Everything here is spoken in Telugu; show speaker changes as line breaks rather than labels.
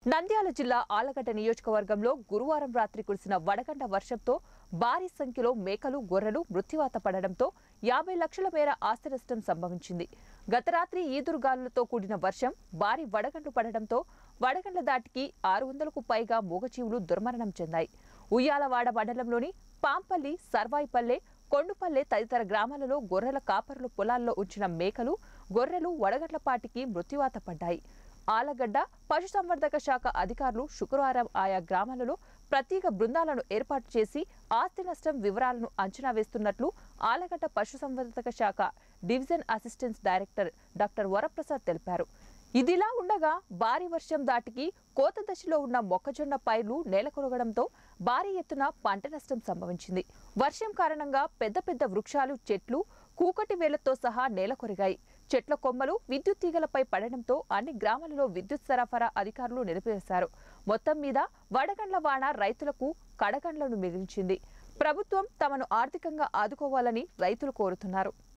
నంద్యాల జిల్లా ఆలగడ్డ నియోజకవర్గంలో గురువారం రాత్రి కురిసిన వడగండ వర్షంతో భారీ సంఖ్యలో మేకలు గొర్రెలు మృత్యువాత పడడంతో యాభై లక్షల మేర ఆస్తి నష్టం సంభవించింది గత రాత్రి ఈదురుగాలులతో కూడిన వర్షం భారీ వడగండ్లు పడడంతో వడగండ్ల దాటికి ఆరు వందలకు పైగా మూగజీవులు దుర్మరణం చెందాయి ఉయ్యాలవాడ మండలంలోని పాంపల్లి సర్వాయిపల్లె కొండుపల్లె తదితర గ్రామాలలో గొర్రెల కాపరులు పొలాల్లో ఉంచిన మేకలు గొర్రెలు వడగండ్లపాటికి మృత్యువాత పడ్డాయి ఆలగడ్డ పశుసంవర్ధక శాఖ అధికారులు శుక్రవారం ఆయా గ్రామాలలో ప్రత్యేక బృందాలను ఏర్పాటు చేసి ఆస్తి నష్టం వివరాలను అంచనా వేస్తున్నట్లు ఆలగడ్డ పశుసంవర్ధక శాఖ division assistant director doctor Varaprasad తెలిపారు ఇదిలా ఉండగా భారీ వర్షం దాటికి కోత దశలో ఉన్న మొక్కజొన్న పైర్లు నేలకొరగడంతో భారీ ఎత్తున పంట నష్టం సంభవించింది వర్షం కారణంగా పెద్ద పెద్ద వృక్షాలు చెట్లు కూకటి వేలతో సహా నేలకొరిగాయి చెట్ల కొమ్మలు విద్యుత్ తీగలపై పడడంతో అన్ని గ్రామాలలో విద్యుత్ సరఫరా అధికారులు నిలిపివేశారు మొత్తం మీద వడగండ్ల వాన రైతులకు కడగండ్లను మిగిల్చింది ప్రభుత్వం తమను ఆర్థికంగా ఆదుకోవాలని రైతులు కోరుతున్నారు